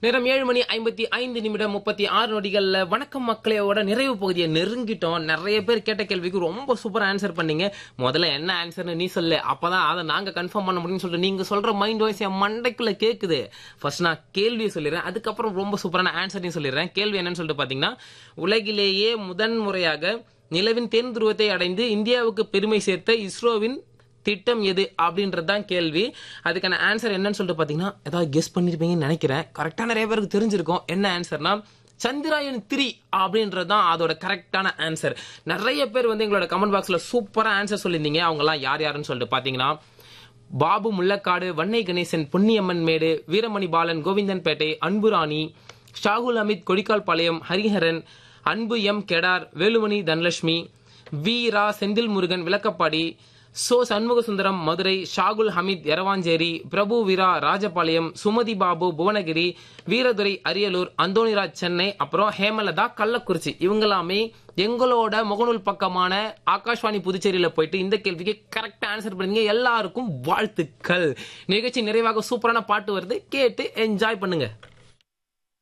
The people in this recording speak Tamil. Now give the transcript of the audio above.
நேரம் ஏழு மணி ஐம்பத்தி ஐந்து நிமிடம் முப்பத்தி ஆறு நொடிகள்ல வணக்கம் மக்களையோட நிறைவு பகுதியை நெருங்கிட்டோம் நிறைய பேர் கேட்ட கேள்விக்கு ரொம்ப சூப்பரா ஆன்சர் பண்ணீங்க முதல்ல என்ன ஆன்சர்னு நீ சொல்லு அப்பதான் அதை நாங்க கன்ஃபார்ம் பண்ண முடியும்னு சொல்லிட்டு நீங்க சொல்ற மைண்ட் வாய்ஸ் என் மண்டைக்குள்ள கேக்குது ஃபர்ஸ்ட் நான் கேள்வியை சொல்லிடுறேன் அதுக்கப்புறம் ரொம்ப சூப்பரான ஆன்சரையும் சொல்லிடுறேன் கேள்வி என்னன்னு சொல்லிட்டு பாத்தீங்கன்னா உலகிலேயே முதன் முறையாக நிலவின் தென் துருவத்தை அடைந்து இந்தியாவுக்கு பெருமை சேர்த்த இஸ்ரோவின் திட்டம் எது அப்படின்றது தான் கேள்வி அதுக்கான ஆன்சர் என்னன்னு சொல்லிட்டு பார்த்தீங்கன்னா ஏதாவது கெஸ் பண்ணிருப்பீங்கன்னு நினைக்கிறேன் கரெக்டாக நிறைய பேருக்கு தெரிஞ்சிருக்கும் என்ன ஆன்சர்னா சந்திராயன் த்ரீ அப்படின்றது தான் அதோட கரெக்டான ஆன்சர் நிறைய பேர் வந்து எங்களோட கமெண்ட் பாக்ஸ்ல சூப்பராக ஆன்சர் சொல்லியிருந்தீங்க அவங்கலாம் யார் யாருன்னு சொல்லிட்டு பார்த்தீங்கன்னா பாபு முள்ளக்காடு வன்னை கணேசன் பொன்னியம்மன் மேடு வீரமணி பாலன் கோவிந்தன்பேட்டை அன்புராணி ஷாகுல் அமித் கொடிக்கால் பாளையம் ஹரிஹரன் அன்பு எம் கெடார் வேலுமணி தனலட்சுமி வி ரா செந்தில் முருகன் விளக்கப்பாடி சோ சண்முக சுந்தரம் மதுரை ஷாகுல் ஹமீத் எரவாஞ்சேரி பிரபு வீரா ராஜபாளையம் சுமதி பாபு புவனகிரி வீரதுரை அரியலூர் அந்தோணிராஜ் சென்னை அப்புறம் ஹேமலதா கள்ளக்குறிச்சி இவங்களாமே எங்களோட முகநூல் பக்கமான ஆகாஷ்வாணி புதுச்சேரியில போயிட்டு இந்த கேள்விக்கு கரெக்டா ஆன்சர் பண்ணீங்க எல்லாருக்கும் வாழ்த்துக்கள் நிகழ்ச்சி நிறைவாக சூப்பரான பாட்டு வருது கேட்டு என்ஜாய் பண்ணுங்க